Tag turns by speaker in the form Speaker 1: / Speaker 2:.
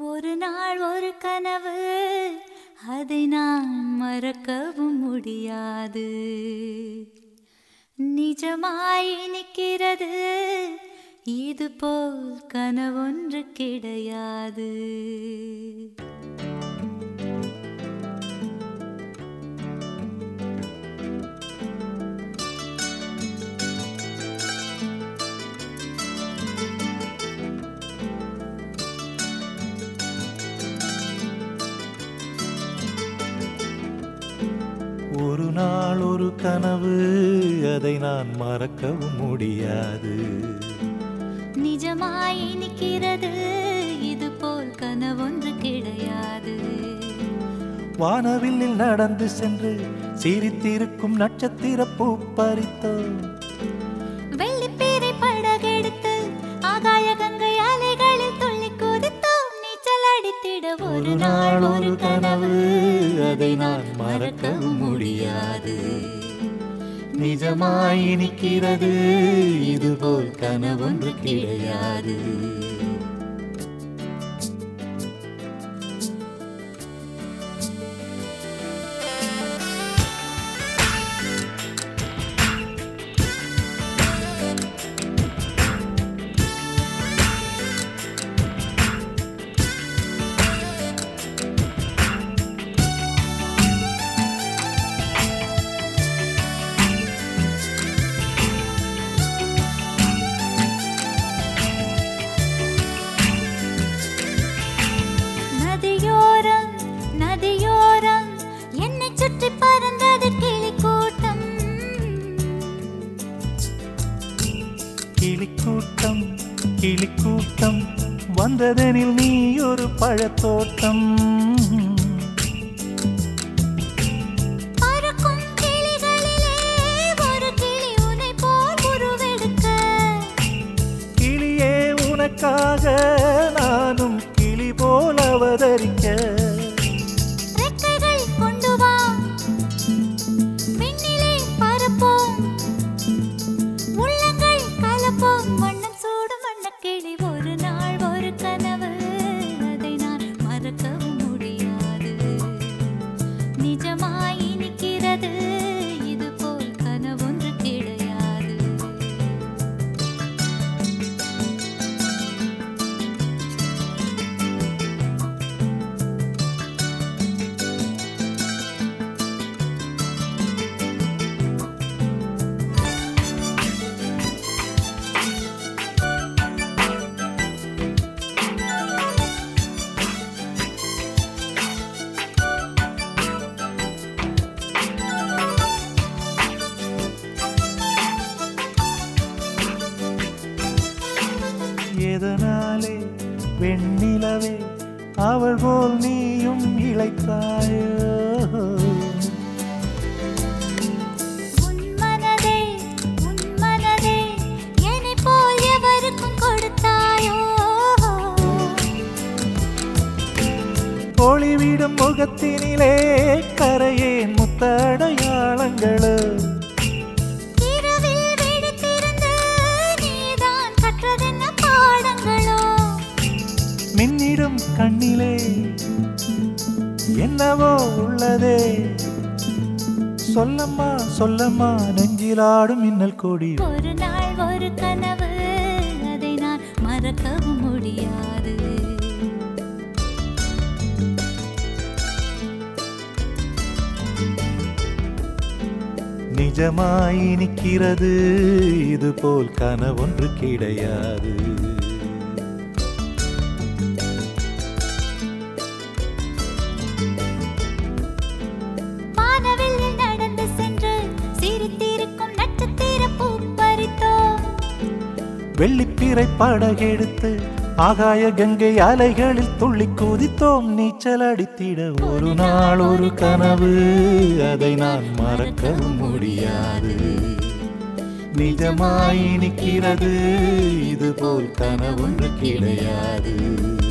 Speaker 1: ஒரு நாள் ஒரு கனவு அதை நான் மறக்கவும் முடியாது நிஜமாய் நிற்கிறது இது போல் கனவொன்று கிடையாது
Speaker 2: ஒரு நாள் ஒரு கனவு அதை நான் மறக்கவும் முடியாது
Speaker 1: நிஜமாய் நிற்கிறது இது போல் கனவொன்று கிடையாது
Speaker 2: வானவில்லில் நடந்து சென்று சிரித்திருக்கும் நட்சத்திர பூ பறித்தோம்
Speaker 1: வெள்ளிப்பீரை படகெடுத்து ஆகாய கங்கை அலைகளில் துள்ளி குதித்தோம் நீச்சல் அடித்திட ஒரு நாள் ஒரு கனவு
Speaker 2: அதை நான் மறக்கவும் முடியாது நிஜமாய் நிற்கிறது இதுபோல் கனவொன்று கிடையாது
Speaker 1: நதியோரம் நதியோரம் என்னை சுற்றி பறந்தது கிளி கூட்டம்
Speaker 2: கிளிக்கூட்டம் கிளிக்கூட்டம் வந்ததெனில் நீ ஒரு பழத்தோட்டம்
Speaker 1: பறக்கும் கிளிகளிலே ஒரு கிளி உன்னை போல் உருவெடுக்க
Speaker 2: கிளியே உனக்காக நானும் கிளி போல் அவதரிக்க
Speaker 1: ரெக்கைகள் கொண்டு வா விண்ணிலே பறப்போம் உள்ளங்கள் கலப்போம் வண்ணம் சூடும் வண்ணக்கிளி ஒரு நாள் ஒரு கனவு அதை நான் மறக்கவும் முடியாது நிஜமாய் நிற்கிறது இது போல் கனவொன்று கிடையாது
Speaker 2: எதனாலே வெண்ணிலவே அவள் போல் நீயும் இழைத்தாயோ
Speaker 1: உன் மனதே உன் மனதே என்னைப் போல் எவருக்கும் கொடுத்தாயோ
Speaker 2: ஒளிவிடும் முகத்தினிலே கரையேன் முத்தடையாளங்களோ
Speaker 1: இரவில் விழித்திருந்து நீதான் கற்றதென்ன பாடங்களோ
Speaker 2: மின்னிடும் கண்ணிலே என்னவோ உள்ளதே சொல்லம்மா சொல்லம்மா நெஞ்சிலாடும் மின்னல் கொடி
Speaker 1: ஒரு நாள் ஒரு கனவு அதை நான் மறக்கவும் முடியாது
Speaker 2: நிஜமாய் நிற்கிறது இது போல் கனவொன்று கிடையாது
Speaker 1: வானவில்லில் நடந்து சென்று சிரித்திருக்கும் நட்சத்திர பூ பறித்தோம்
Speaker 2: வெள்ளிப்பிறை படகெடுத்து ஆகாய கங்கை அலைகளில் துள்ளி குதித்தோம் நீச்சல் அடித்திட ஒரு நாள் ஒரு கனவு அதை நான் மறக்கவும் முடியாது நிஜமாய் நிற்கிறது இது போல் கனவொன்று கிடையாது